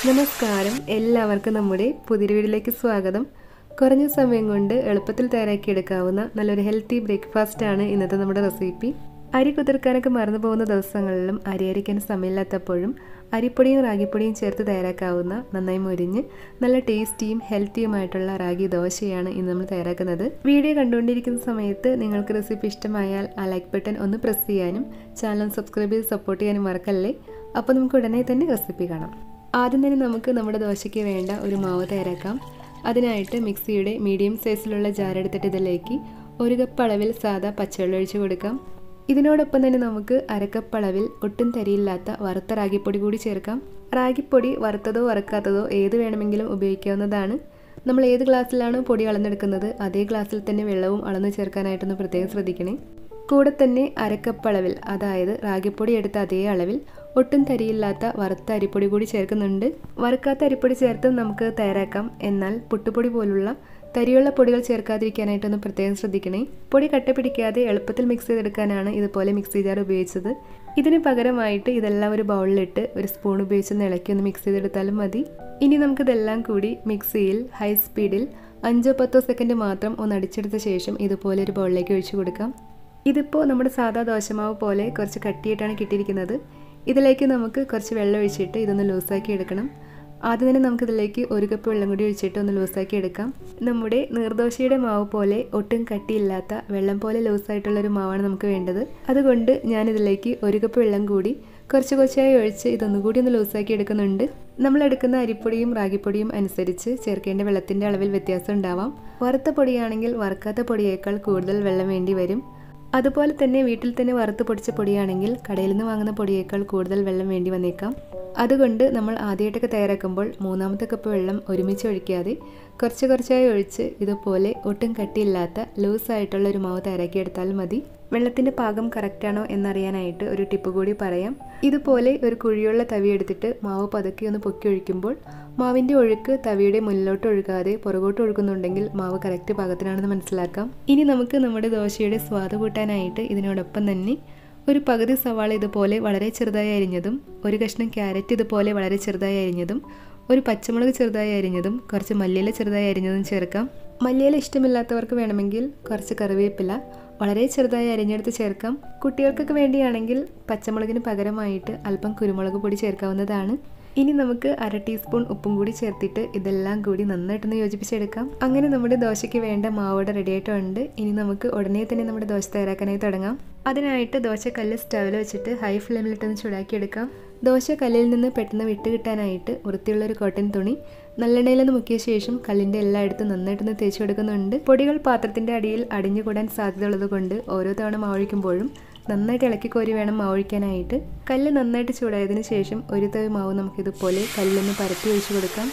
നമസ്കാരം എല്ലാവർക്കും നമ്മുടെ പുതിയ വീഡിയോയിലേക്ക് സ്വാഗതം കുറഞ്ഞ സമയം കൊണ്ട് എളുപ്പത്തിൽ തയ്യാറാക്കിയെടുക്കാവുന്ന നല്ലൊരു ഹെൽത്തി ബ്രേക്ക്ഫാസ്റ്റ് ആണ് ഇന്നത്തെ നമ്മുടെ റെസിപ്പി അരി കുതിർക്കാനൊക്കെ മറന്നു പോകുന്ന ദിവസങ്ങളിലും അരി അരിക്കാൻ സമയമില്ലാത്തപ്പോഴും അരിപ്പൊടിയും റാഗിപ്പൊടിയും ചേർത്ത് തയ്യാറാക്കാവുന്ന നന്നായി മൊരിഞ്ഞ് നല്ല ടേസ്റ്റിയും ഹെൽത്തിയുമായിട്ടുള്ള റാഗി ദോശയാണ് ഇന്ന് നമ്മൾ തയ്യാറാക്കുന്നത് വീഡിയോ കണ്ടുകൊണ്ടിരിക്കുന്ന സമയത്ത് നിങ്ങൾക്ക് റെസിപ്പി ഇഷ്ടമായാൽ ആ ലൈക്ക് ബട്ടൺ ഒന്ന് പ്രസ് ചെയ്യാനും ചാനൽ സബ്സ്ക്രൈബ് ചെയ്ത് സപ്പോർട്ട് ചെയ്യാനും മറക്കല്ലേ അപ്പോൾ നമുക്ക് ഉടനെ തന്നെ റെസിപ്പി കാണാം ആദ്യം തന്നെ നമുക്ക് നമ്മുടെ ദോശയ്ക്ക് വേണ്ട ഒരു മാവ് തയ്യാറാക്കാം അതിനായിട്ട് മിക്സിയുടെ മീഡിയം സൈസിലുള്ള ജാർ എടുത്തിട്ട് ഇതിലേക്ക് ഒരു കപ്പ് അളവിൽ സാദാ പച്ചവെള്ളം ഒഴിച്ച് കൊടുക്കാം ഇതിനോടൊപ്പം തന്നെ നമുക്ക് അരക്കപ്പ് അളവിൽ ഒട്ടും തരിയില്ലാത്ത വറുത്ത റാഗിപ്പൊടി കൂടി ചേർക്കാം റാഗിപ്പൊടി വറുത്തതോ വറുക്കാത്തതോ ഏത് വേണമെങ്കിലും ഉപയോഗിക്കാവുന്നതാണ് നമ്മൾ ഏത് ഗ്ലാസ്സിലാണോ പൊടി അളന്നെടുക്കുന്നത് അതേ ഗ്ലാസ്സിൽ തന്നെ വെള്ളവും അളന്ന് ചേർക്കാനായിട്ടൊന്ന് പ്രത്യേകം ശ്രദ്ധിക്കണേ കൂടെ തന്നെ അരക്കപ്പ് അളവിൽ അതായത് റാഗിപ്പൊടി എടുത്ത അതേ അളവിൽ ഒട്ടും തരിയില്ലാത്ത വറുത്ത അരിപ്പൊടി കൂടി ചേർക്കുന്നുണ്ട് വറുക്കാത്ത അരിപ്പൊടി ചേർത്ത് നമുക്ക് തയ്യാറാക്കാം എന്നാൽ പുട്ടുപൊടി പോലുള്ള തരിയുള്ള പൊടികൾ ചേർക്കാതിരിക്കാനായിട്ടൊന്ന് പ്രത്യേകം ശ്രദ്ധിക്കണേ പൊടി കട്ട പിടിക്കാതെ എളുപ്പത്തിൽ മിക്സ് ചെയ്തെടുക്കാനാണ് ഇതുപോലെ മിക്സി ജാർ ഉപയോഗിച്ചത് ഇതിന് പകരമായിട്ട് ഇതെല്ലാം ഒരു ബൗളിലിട്ട് ഒരു സ്പൂൺ ഉപയോഗിച്ച് ഇളക്കി ഒന്ന് മിക്സ് ചെയ്തെടുത്താലും മതി ഇനി നമുക്കിതെല്ലാം കൂടി മിക്സിയിൽ ഹൈ സ്പീഡിൽ അഞ്ചോ പത്തോ സെക്കൻഡ് മാത്രം ഒന്ന് അടിച്ചെടുത്ത ശേഷം ഇതുപോലെ ഒരു ബൗളിലേക്ക് ഒഴിച്ചു കൊടുക്കാം ഇതിപ്പോൾ നമ്മുടെ സാധാ ദോശമാവ് പോലെ കുറച്ച് കട്ടിയായിട്ടാണ് കിട്ടിയിരിക്കുന്നത് ഇതിലേക്ക് നമുക്ക് കുറച്ച് വെള്ളം ഒഴിച്ചിട്ട് ഇതൊന്ന് ലൂസാക്കി എടുക്കണം ആദ്യം തന്നെ നമുക്കിതിലേക്ക് ഒരു കപ്പ് വെള്ളം കൂടി ഒഴിച്ചിട്ട് ഒന്ന് ലൂസാക്കി എടുക്കാം നമ്മുടെ നീർദോശയുടെ മാവ് പോലെ ഒട്ടും കട്ടിയില്ലാത്ത വെള്ളം പോലെ ലൂസായിട്ടുള്ളൊരു മാവാണ് നമുക്ക് വേണ്ടത് അതുകൊണ്ട് ഞാനിതിലേക്ക് ഒരു കപ്പ് വെള്ളം കൂടി കുറച്ച് കുറച്ചായി ഒഴിച്ച് ഇതൊന്നുകൂടി ഒന്ന് ലൂസാക്കി എടുക്കുന്നുണ്ട് നമ്മൾ എടുക്കുന്ന അരിപ്പൊടിയും റാഗിപ്പൊടിയും അനുസരിച്ച് ചേർക്കേണ്ട വെള്ളത്തിൻ്റെ അളവിൽ വ്യത്യാസം ഉണ്ടാവാം വറുത്ത പൊടിയാണെങ്കിൽ വറുക്കാത്ത പൊടിയേക്കാൾ കൂടുതൽ വെള്ളം വേണ്ടി വരും അതുപോലെ തന്നെ വീട്ടിൽ തന്നെ വറുത്ത് പൊടിച്ച പൊടിയാണെങ്കിൽ കടയിൽ നിന്ന് വാങ്ങുന്ന പൊടിയേക്കാൾ കൂടുതൽ വെള്ളം വേണ്ടി വന്നേക്കാം അതുകൊണ്ട് നമ്മൾ ആദ്യമായിട്ടൊക്കെ തയ്യാറാക്കുമ്പോൾ മൂന്നാമത്തെ കപ്പ് വെള്ളം ഒരുമിച്ച് ഒഴിക്കാതെ കുറച്ച് കുറച്ചായി ഒഴിച്ച് ഇതുപോലെ ഒട്ടും കട്ടിയില്ലാത്ത ലൂസായിട്ടുള്ള ഒരു മാവ് തയ്യാറാക്കിയെടുത്താൽ മതി വെള്ളത്തിൻ്റെ പാകം കറക്റ്റാണോ എന്നറിയാനായിട്ട് ഒരു ടിപ്പ് കൂടി പറയാം ഇതുപോലെ ഒരു കുഴിയുള്ള തവി എടുത്തിട്ട് മാവ് പതുക്കെ ഒന്ന് പൊക്കി ഒഴിക്കുമ്പോൾ മാവിൻ്റെ ഒഴുക്ക് തവിയുടെ മുന്നിലോട്ട് ഒഴുകാതെ പുറകോട്ട് ഒഴുകുന്നുണ്ടെങ്കിൽ മാവ് കറക്റ്റ് പാകത്തിനാണെന്ന് മനസ്സിലാക്കാം ഇനി നമുക്ക് നമ്മുടെ ദോശയുടെ സ്വാദ് കൂട്ടാനായിട്ട് ഇതിനോടൊപ്പം തന്നെ ഒരു പകുതി സവാള ഇതുപോലെ വളരെ ചെറുതായി അരിഞ്ഞതും ഒരു കഷ്ണം ക്യാരറ്റ് ഇതുപോലെ വളരെ ചെറുതായി അരിഞ്ഞതും ഒരു പച്ചമുളക് ചെറുതായി അരിഞ്ഞതും കുറച്ച് മല്ലിയില ചെറുതായി അരിഞ്ഞതും ചേർക്കാം മല്ലിയില ഇഷ്ടമില്ലാത്തവർക്ക് വേണമെങ്കിൽ കുറച്ച് കറിവേപ്പില വളരെ ചെറുതായി അരിഞ്ഞെടുത്ത് ചേർക്കാം കുട്ടികൾക്കൊക്കെ വേണ്ടിയാണെങ്കിൽ പച്ചമുളകിന് പകരമായിട്ട് അല്പം കുരുമുളക് പൊടി ചേർക്കാവുന്നതാണ് ഇനി നമുക്ക് അര ടീസ്പൂൺ ഉപ്പും കൂടി ചേർത്തിട്ട് ഇതെല്ലാം കൂടി നന്നായിട്ടൊന്ന് യോജിപ്പിച്ചെടുക്കാം അങ്ങനെ നമ്മുടെ ദോശയ്ക്ക് വേണ്ട മാവോടെ റെഡി ആയിട്ടുണ്ട് ഇനി നമുക്ക് ഉടനെ തന്നെ നമ്മുടെ ദോശ തയ്യാറാക്കാനായി തുടങ്ങാം അതിനായിട്ട് ദോശക്കല്ല് സ്റ്റവിൽ വെച്ചിട്ട് ഹൈ ഫ്ലെയിമിലിട്ടൊന്ന് ചൂടാക്കിയെടുക്കാം ദോശ കല്ലിൽ നിന്ന് പെട്ടെന്ന് വിട്ട് കിട്ടാനായിട്ട് വൃത്തിയുള്ള ഒരു കോട്ടൺ തുണി നല്ലെണ്ണയിലൊന്ന് മുക്കിയ ശേഷം കല്ലിൻ്റെ എല്ലായിടത്തും നന്നായിട്ടൊന്ന് തേച്ച് കൊടുക്കുന്നുണ്ട് പൊടികൾ പാത്രത്തിൻ്റെ അടിയിൽ അടിഞ്ഞുകൂടാൻ സാധ്യതയുള്ളത് കൊണ്ട് ഓരോ തവണ മാവൊഴിക്കുമ്പോഴും നന്നായിട്ട് ഇളക്കി കോരി വേണം മാവൊഴിക്കാനായിട്ട് കല്ല് നന്നായിട്ട് ചൂടായതിന് ശേഷം ഒരു തവി മാവ് നമുക്കിതുപോലെ കല്ലൊന്ന് പരത്തി ഒഴിച്ചു കൊടുക്കാം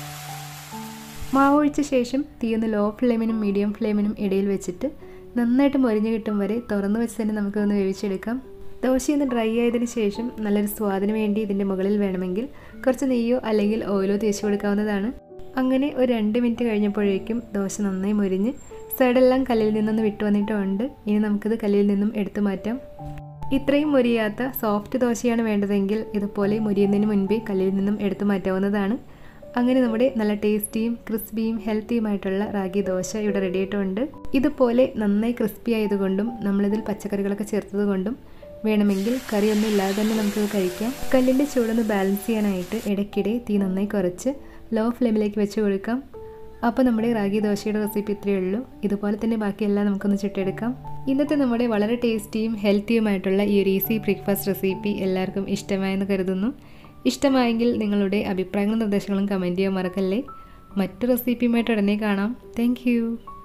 മാവ് ഒഴിച്ച ശേഷം തീയൊന്ന് ലോ ഫ്ലെയിമിനും മീഡിയം ഫ്ലെയിമിനും ഇടയിൽ വെച്ചിട്ട് നന്നായിട്ട് മൊരിഞ്ഞ് കിട്ടും വരെ തുറന്നു വെച്ച് തന്നെ നമുക്കൊന്ന് വേവിച്ചെടുക്കാം ദോശയൊന്ന് ഡ്രൈ ആയതിന് ശേഷം നല്ലൊരു സ്വാദിന് വേണ്ടി ഇതിൻ്റെ മുകളിൽ വേണമെങ്കിൽ കുറച്ച് നെയ്യോ അല്ലെങ്കിൽ ഓയിലോ തേച്ച് കൊടുക്കാവുന്നതാണ് അങ്ങനെ ഒരു രണ്ട് മിനിറ്റ് കഴിഞ്ഞപ്പോഴേക്കും ദോശ നന്നായി മൊരിഞ്ഞ് സൈഡെല്ലാം കല്ലിൽ നിന്നൊന്ന് വിട്ടു വന്നിട്ടുണ്ട് ഇനി നമുക്കിത് കല്ലിൽ നിന്നും എടുത്തു മാറ്റാം ഇത്രയും മൊരിയാത്ത സോഫ്റ്റ് ദോശയാണ് വേണ്ടതെങ്കിൽ ഇതുപോലെ മൊരിയുന്നതിന് മുൻപേ കല്ലിൽ നിന്നും എടുത്തു മാറ്റാവുന്നതാണ് അങ്ങനെ നമ്മുടെ നല്ല ടേസ്റ്റിയും ക്രിസ്പിയും ഹെൽത്തിയുമായിട്ടുള്ള റാഗി ദോശ ഇവിടെ റെഡി ആയിട്ടുണ്ട് ഇതുപോലെ നന്നായി ക്രിസ്പി ആയതുകൊണ്ടും നമ്മളിതിൽ പച്ചക്കറികളൊക്കെ ചേർത്തത് കൊണ്ടും വേണമെങ്കിൽ കറിയൊന്നും ഇല്ലാതെ തന്നെ നമുക്കിത് കഴിക്കാം കല്ലിൻ്റെ ചൂടൊന്ന് ബാലൻസ് ചെയ്യാനായിട്ട് ഇടയ്ക്കിടെ തീ നന്നായി കുറച്ച് ലോ ഫ്ലെയിമിലേക്ക് വെച്ച് കൊടുക്കാം അപ്പോൾ നമ്മുടെ റാഗി ദോശയുടെ റെസിപ്പി ഇത്രയേ ഉള്ളൂ ഇതുപോലെ തന്നെ ബാക്കിയെല്ലാം നമുക്കൊന്ന് ചുട്ടെടുക്കാം ഇന്നത്തെ നമ്മുടെ വളരെ ടേസ്റ്റിയും ഹെൽത്തിയുമായിട്ടുള്ള ഈ ഒരു ഈസി ബ്രേക്ക്ഫാസ്റ്റ് റെസിപ്പി എല്ലാവർക്കും ഇഷ്ടമായെന്ന് കരുതുന്നു ഇഷ്ടമായെങ്കിൽ നിങ്ങളുടെ അഭിപ്രായങ്ങളും നിർദ്ദേശങ്ങളും കമൻറ്റ് ചെയ്യാൻ മറക്കല്ലേ മറ്റു റെസിപ്പിയുമായിട്ട് ഉടനെ കാണാം താങ്ക്